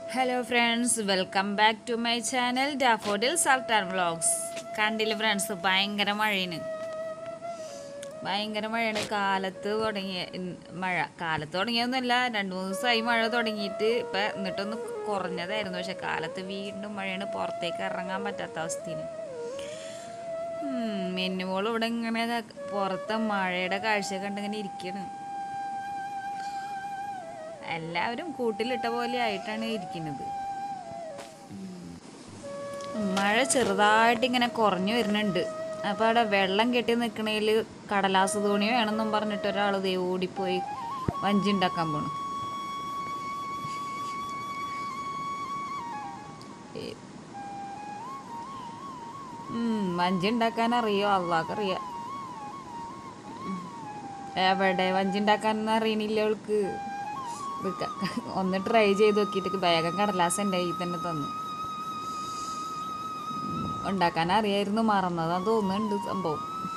Hello friends welcome back to my channel Daffodil Sultan vlogs കണ്ടില്ല friends ഭയങ്കര മഴയാണ് ഭയങ്കര മഴയാണ് കാലത്ത് തുടങ്ങിയ ഇൻ- മഴ കാലത്ത് തുടങ്ങിയൊന്നുമല്ല രണ്ട് മൂന്ന് ദിവസമായി മഴ തുടങ്ങിയിട്ട് ഇപ്പം എന്നിട്ടൊന്ന് കുറഞ്ഞതായിരുന്നു പക്ഷെ കാലത്ത് വീണ്ടും മഴയാണ് പുറത്തേക്ക് ഇറങ്ങാൻ പറ്റാത്ത അവസ്ഥയിൽ മെന്നുമോൾ ഇവിടെ ഇങ്ങനെ ക- പുറത്തെ മഴയുടെ കാഴ്ച കണ്ടിങ്ങനെ ഇരിക്കണം എല്ലാവരും കൂട്ടിലിട്ട പോലെ ആയിട്ടാണ് ഇരിക്കുന്നത് ഉം. മഴ ചെറുതായിട്ട് ഇങ്ങനെ കുറഞ്ഞു വരുന്നുണ്ട് അപ്പോൾ അവിടെ വെള്ളം കെട്ടി നിൽക്കണേൽ കടലാസ് തോണി വേണമെന്നും പറഞ്ഞിട്ട് ഒരാൾ ദേ ഓടിപ്പോയി വഞ്ചി ഉണ്ടാക്കാൻ പോണു ഏ- ഉം, വഞ്ചി ഉണ്ടാക്കാൻ അറിയോ അള്ളാഹ്ക്കറിയാം എവിടെ വഞ്ചി ഉണ്ടാക്കാനൊന്നും അറിയണില്ല അവൾക്ക് ഇത് ക- ഒന്ന് ട്രൈ ചെയ്ത് നോക്കിയിട്ട് വേഗം കടലാസ് എൻ്റെ കയ്യിൽ തന്നെ തന്നു ഉം, ഉണ്ടാക്കാൻ അറിയായിരുന്നു മറന്നതാന്ന് തോന്നുന്നുണ്ട് സംഭവം